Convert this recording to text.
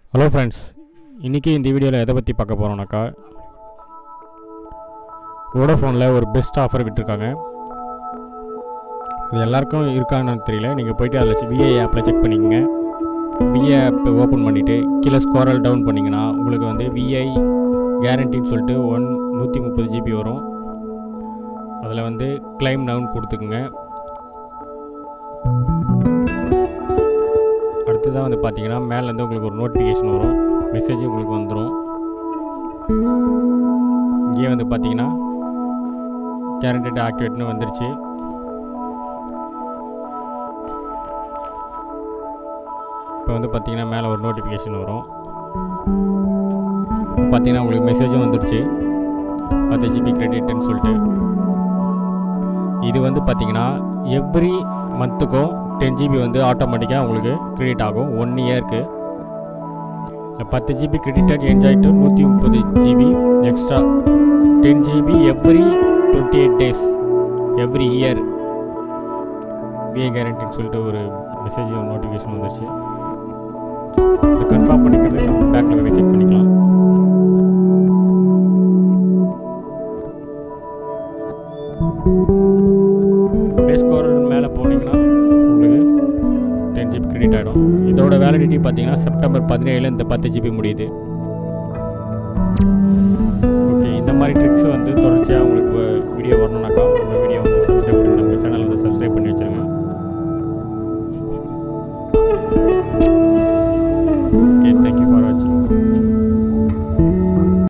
hello friends இன்றைக்கி இந்த வீடியோவில் எதை பற்றி பார்க்க போகிறோம்னாக்கா வோடோஃபோனில் ஒரு பெஸ்ட் ஆஃபர் விட்டுருக்காங்க இது எல்லாருக்கும் இருக்கான்னு தெரியல நீங்கள் போயிட்டு அதில் விஐ ஆப்பில் செக் பண்ணிக்கங்க விஐ ஆப் ஓப்பன் பண்ணிவிட்டு கீழே ஸ்கோரல் டவுன் பண்ணிங்கன்னா உங்களுக்கு வந்து விஐ கேரண்டின்னு சொல்லிட்டு ஒன் நூற்றி முப்பது ஜிபி வரும் அதில் வந்து கிளைம் டவுன் கொடுத்துக்குங்க அடுத்ததாக வந்து பார்த்தீங்கன்னா மேலேருந்து உங்களுக்கு ஒரு நோட்டிஃபிகேஷன் வரும் மெசேஜ் உங்களுக்கு வந்துடும் இங்கேயே வந்து பார்த்தீங்கன்னா கேரண்டட் ஆக்டிவேட்னு வந்துருச்சு இப்போ வந்து பார்த்தீங்கன்னா மேலே ஒரு நோட்டிஃபிகேஷன் வரும் பார்த்தீங்கன்னா உங்களுக்கு மெசேஜும் வந்துருச்சு பத்து ஜிபி கிரெடிட்னு சொல்லிட்டு இது வந்து பார்த்தீங்கன்னா எவ்ரி மந்த்துக்கும் டென் ஜிபி வந்து ஆட்டோமேட்டிக்காக உங்களுக்கு கிரெடிட் ஆகும் ஒன் இயருக்கு பத்து ஜிபி கிரெடிட்டட் என்ஜாய் டு நூற்றி முப்பது GB extra ten GB every twenty eight days every year விஏ கேரண்டின்னு சொல்லிட்டு ஒரு மெசேஜ் நோட்டிஃபிகேஷன் வந்துருச்சு இதை கன்ஃபார்ம் பண்ணிக்கிறது நம்ம பேக்கில் போய் செக் பண்ணிக்கலாம் அப்படியே ஸ்கோர் மேலே போனீங்கன்னா உங்களுக்கு டென் ஜிபி கிரெடிட் ஆகிடும் இதோட வேலிடிட்டி பார்த்தீங்கன்னா செப்டம்பர் பதினேழில் இந்த பத்து ஜிபி முடியுது ஓகே இந்த மாதிரி ட்ரிக்ஸ் வந்து தொடர்ச்சியாக